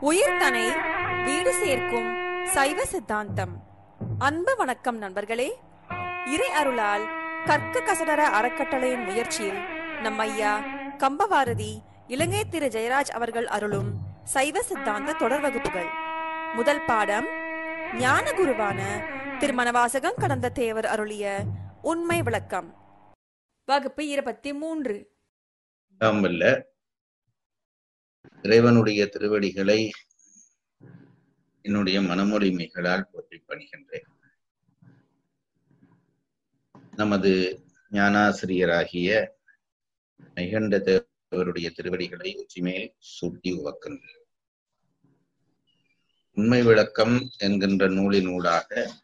உயிர்தனை வீடு சேர்க்கும் சைவ சித்தாந்தம் அன்பு வணக்கம் நண்பர்களே இறை அருளால் கற்க கசடர அறக்கட்டளையின் முயற்சியில் நம் ஐயா கம்பவாரதி இலங்கை திரு ஜெயராஜ் அவர்கள் அருளும் சைவ சித்தாந்த தொடர் வகுப்புகள் முதல் பாடம் ஞான குருவான திருமணவாசகம் கடந்த தேவர் அருளிய உண்மை விளக்கம் வகுப்பு இருபத்தி மூன்று எல்லாம் வல்ல இறைவனுடைய திருவடிகளை என்னுடைய மனமொழிமைகளால் போற்றி பணிகின்றேன் நமது ஞானாசிரியராகிய மெய்கண்ட தேவருடைய திருவடிகளை உச்சிமேல் சூட்டி உவக்கின்றேன் உண்மை விளக்கம் என்கின்ற நூலினூடாக